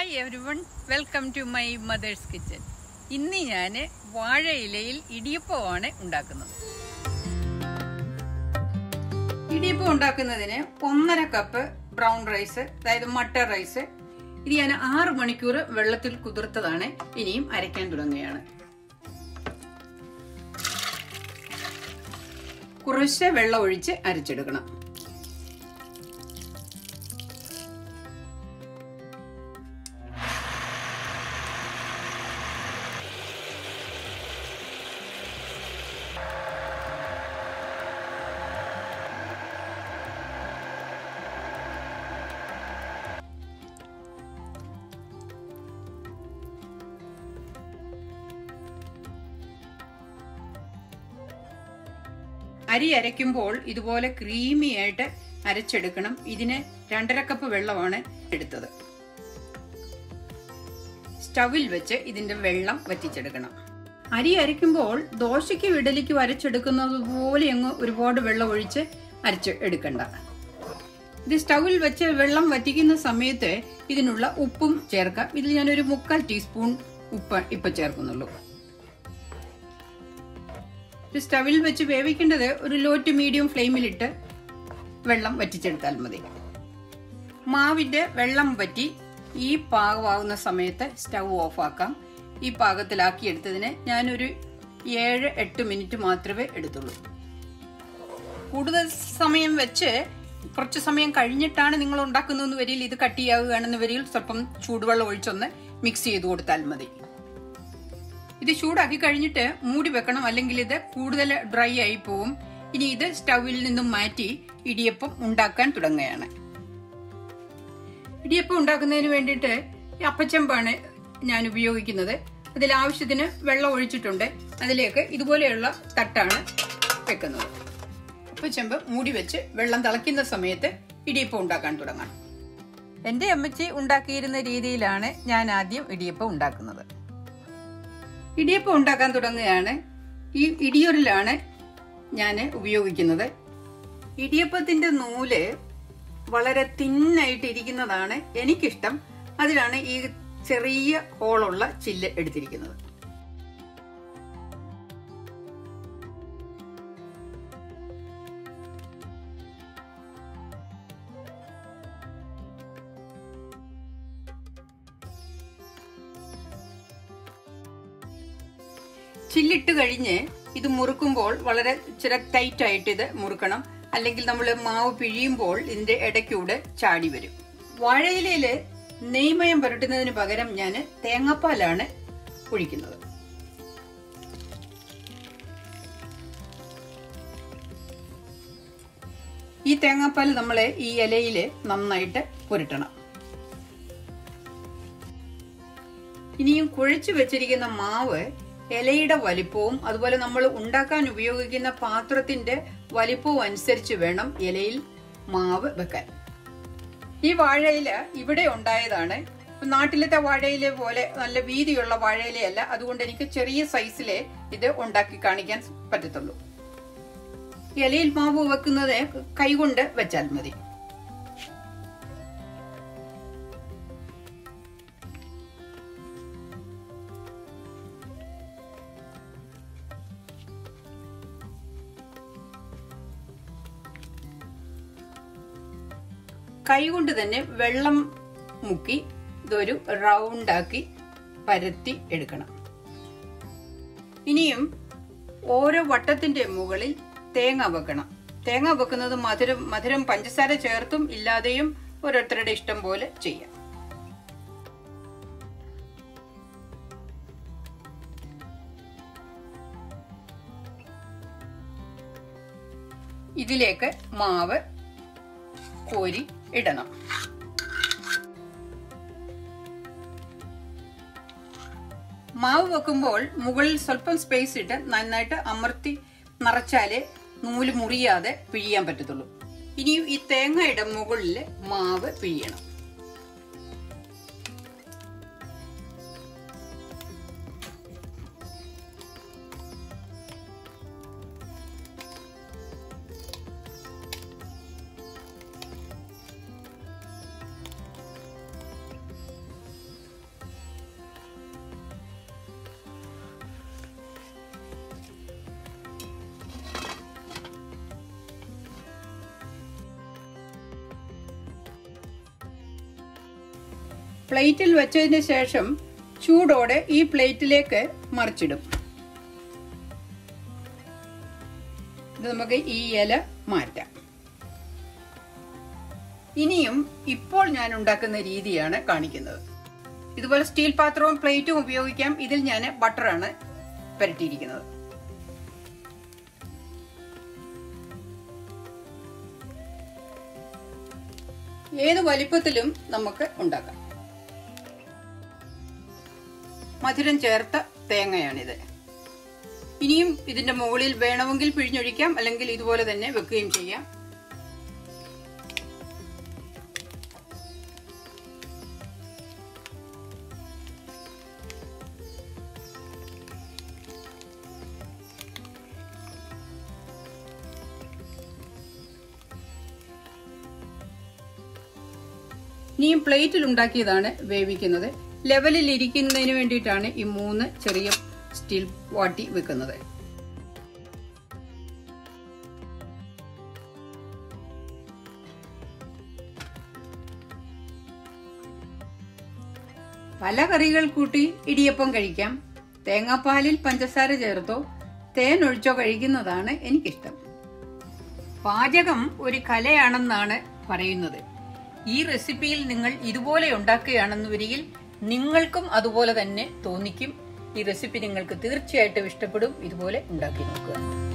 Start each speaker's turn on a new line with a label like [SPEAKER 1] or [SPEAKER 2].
[SPEAKER 1] hi everyone welcome to my mother's kitchen ഇന്ന് ഞാൻ വാഴയിലയിൽ ഇടിയപ്പമാണ് ഉണ്ടാക്കുന്നത് ഇടിയപ്പം ഉണ്ടാക്കുന്നതിന് ഒന്നര കപ്പ് ബ്രൗൺ റൈസ് അതായത് മട്ടർ റൈസ് ഇത് ഞാൻ ആറ് മണിക്കൂർ വെള്ളത്തിൽ കുതിർത്തതാണ് ഇനിയും അരയ്ക്കാൻ തുടങ്ങുകയാണ് കുറച്ച് വെള്ളം ഒഴിച്ച് അരച്ചെടുക്കണം അരി അരയ്ക്കുമ്പോൾ ഇതുപോലെ ക്രീമി ആയിട്ട് അരച്ചെടുക്കണം ഇതിന് രണ്ടര കപ്പ് വെള്ളമാണ് എടുത്തത് സ്റ്റവിൽ വെച്ച് ഇതിന്റെ വെള്ളം വറ്റിച്ചെടുക്കണം അരി അരയ്ക്കുമ്പോൾ ദോശയ്ക്കും ഇഡലിക്കും അരച്ചെടുക്കുന്നത് പോലെ അങ്ങ് ഒരുപാട് വെള്ളം ഒഴിച്ച് അരച്ച് എടുക്കണ്ട ഇത് സ്റ്റവിൽ വെച്ച് വെള്ളം വറ്റിക്കുന്ന സമയത്ത് ഇതിനുള്ള ഉപ്പും ചേർക്കാം ഇതിൽ ഞാനൊരു മുക്കാൽ ടീസ്പൂൺ ഉപ്പ് ഇപ്പൊ ചേർക്കുന്നുള്ളൂ ഇത് സ്റ്റവിൽ വെച്ച് വേവിക്കേണ്ടത് ഒരു ലോ ടു മീഡിയം ഫ്ലെയിമിലിട്ട് വെള്ളം വറ്റിച്ചെടുത്താൽ മതി മാവിന്റെ വെള്ളം വറ്റി ഈ പാകമാകുന്ന സമയത്ത് സ്റ്റവ് ഓഫ് ആക്കാം ഈ പാകത്തിലാക്കി എടുത്തതിന് ഞാനൊരു ഏഴ് എട്ട് മിനിറ്റ് മാത്രമേ എടുത്തുള്ളൂ കൂടുതൽ സമയം വെച്ച് കുറച്ച് സമയം കഴിഞ്ഞിട്ടാണ് നിങ്ങൾ ഉണ്ടാക്കുന്നതെന്ന് വരിയിൽ ഇത് കട്ടിയാവുകയാണെന്ന് വരിയിൽ സ്വല്പം ചൂടുവെള്ളം ഒഴിച്ചൊന്ന് മിക്സ് ചെയ്ത് കൊടുത്താൽ മതി ഇത് ചൂടാക്കി കഴിഞ്ഞിട്ട് മൂടി വെക്കണം അല്ലെങ്കിൽ ഇത് കൂടുതൽ ഡ്രൈ ആയി പോവും ഇനി ഇത് സ്റ്റൗവിൽ നിന്നും മാറ്റി ഇടിയപ്പം ഉണ്ടാക്കാൻ തുടങ്ങുകയാണ് ഇടിയപ്പം ഉണ്ടാക്കുന്നതിന് വേണ്ടിയിട്ട് ഈ അപ്പച്ചമ്പാണ് ഞാൻ ഉപയോഗിക്കുന്നത് അതിൽ ആവശ്യത്തിന് വെള്ളം ഒഴിച്ചിട്ടുണ്ട് അതിലേക്ക് ഇതുപോലെയുള്ള തട്ടാണ് വെക്കുന്നത് അപ്പച്ചമ്പ് മൂടി വെച്ച് വെള്ളം തിളയ്ക്കുന്ന സമയത്ത് ഇടിയപ്പം ഉണ്ടാക്കാൻ തുടങ്ങണം എൻ്റെ അമ്മച്ചി ഉണ്ടാക്കിയിരുന്ന രീതിയിലാണ് ഞാൻ ആദ്യം ഇടിയപ്പം ഉണ്ടാക്കുന്നത് ഇടിയപ്പം ഉണ്ടാക്കാൻ തുടങ്ങുകയാണ് ഈ ഇടിയൊരിലാണ് ഞാൻ ഉപയോഗിക്കുന്നത് ഇടിയപ്പത്തിന്റെ നൂല് വളരെ തിന്നായിട്ട് ഇരിക്കുന്നതാണ് എനിക്കിഷ്ടം അതിലാണ് ഈ ചെറിയ ഹോളുള്ള ചില്ല് എടുത്തിരിക്കുന്നത് ചില്ലിട്ട് കഴിഞ്ഞ് ഇത് മുറുക്കുമ്പോൾ വളരെ ചില ടൈറ്റ് ആയിട്ട് ഇത് മുറുക്കണം അല്ലെങ്കിൽ നമ്മൾ മാവ് പിഴിയുമ്പോൾ ഇതിന്റെ ഇടയ്ക്കൂടെ ചാടി വരും വാഴയിലയില് നെയ്മയം പുരട്ടുന്നതിന് പകരം ഞാൻ തേങ്ങാപ്പാലാണ് ഒഴിക്കുന്നത് ഈ തേങ്ങാപ്പാൽ നമ്മൾ ഈ ഇലയിൽ നന്നായിട്ട് പുരട്ടണം ഇനിയും കുഴച്ചു വെച്ചിരിക്കുന്ന മാവ് ഇലയുടെ വലിപ്പവും അതുപോലെ നമ്മൾ ഉണ്ടാക്കാൻ ഉപയോഗിക്കുന്ന പാത്രത്തിന്റെ വലിപ്പവും അനുസരിച്ച് വേണം ഇലയിൽ മാവ് വെക്കാൻ ഈ വാഴയില ഇവിടെ ഉണ്ടായതാണ് നാട്ടിലത്തെ വാഴയില പോലെ നല്ല വീതിയുള്ള വാഴയിലയല്ല അതുകൊണ്ട് എനിക്ക് ചെറിയ സൈസിലെ ഇത് ഉണ്ടാക്കി കാണിക്കാൻ പറ്റത്തുള്ളൂ ഇലയിൽ മാവ് വെക്കുന്നത് കൈകൊണ്ട് വെച്ചാൽ മതി കൈകൊണ്ട് തന്നെ വെള്ളം മുക്കി ഇതൊരു റൗണ്ടാക്കി പരത്തി എടുക്കണം ഇനിയും ഓരോ വട്ടത്തിന്റെ മുകളിൽ തേങ്ങ വെക്കണം തേങ്ങ വെക്കുന്നത് മധുരം മധുരം പഞ്ചസാര ചേർത്തും ഇല്ലാതെയും ഓരോരുത്തരുടെ ഇഷ്ടം പോലെ ചെയ്യാം ഇതിലേക്ക് മാവ് കോരി ഇടണം മാവ് വെക്കുമ്പോൾ മുകളിൽ സ്വല്പം സ്പേസ് ഇട്ട് നന്നായിട്ട് അമർത്തി നിറച്ചാലേ നൂല് മുറിയാതെ പിഴിയാൻ പറ്റത്തുള്ളൂ ഇനിയും ഈ തേങ്ങയുടെ മുകളിൽ മാവ് പിഴിയണം പ്ലേറ്റിൽ വെച്ചതിന് ശേഷം ചൂടോടെ ഈ പ്ലേറ്റിലേക്ക് മറിച്ചിടും ഇത് നമുക്ക് ഈ ഇല മാറ്റാം ഇനിയും ഇപ്പോൾ ഞാൻ ഉണ്ടാക്കുന്ന രീതിയാണ് കാണിക്കുന്നത് ഇതുപോലെ സ്റ്റീൽ പാത്രവും പ്ലേറ്റും ഉപയോഗിക്കാം ഇതിൽ ഞാൻ ബട്ടറാണ് പുരട്ടിയിരിക്കുന്നത് ഏത് വലിപ്പത്തിലും നമുക്ക് ഉണ്ടാക്കാം മധുരം ചേർത്ത തേങ്ങയാണിത് ഇനിയും ഇതിന്റെ മുകളിൽ വേണമെങ്കിൽ പിഴിഞ്ഞൊഴിക്കാം അല്ലെങ്കിൽ ഇതുപോലെ തന്നെ വെക്കുകയും ചെയ്യാം ഇനിയും പ്ലേറ്റിൽ ഉണ്ടാക്കിയതാണ് വേവിക്കുന്നത് ലെവലിൽ ഇരിക്കുന്നതിന് വേണ്ടിയിട്ടാണ് ഈ മൂന്ന് ചെറിയ സ്റ്റീൽ വാട്ടി വെക്കുന്നത് പല കറികൾ കൂട്ടി ഇടിയപ്പം കഴിക്കാം തേങ്ങാപ്പാലിൽ പഞ്ചസാര ചേർത്തോ തേൻ ഒഴിച്ചോ കഴിക്കുന്നതാണ് എനിക്കിഷ്ടം പാചകം ഒരു കലയാണെന്നാണ് പറയുന്നത് ഈ റെസിപ്പിയിൽ നിങ്ങൾ ഇതുപോലെ ഉണ്ടാക്കുകയാണെന്ന് വരികിൽ നിങ്ങൾക്കും അതുപോലെ തന്നെ തോന്നിക്കും ഈ റെസിപ്പി നിങ്ങൾക്ക് തീർച്ചയായിട്ടും ഇഷ്ടപ്പെടും ഇതുപോലെ ഉണ്ടാക്കി നോക്കുക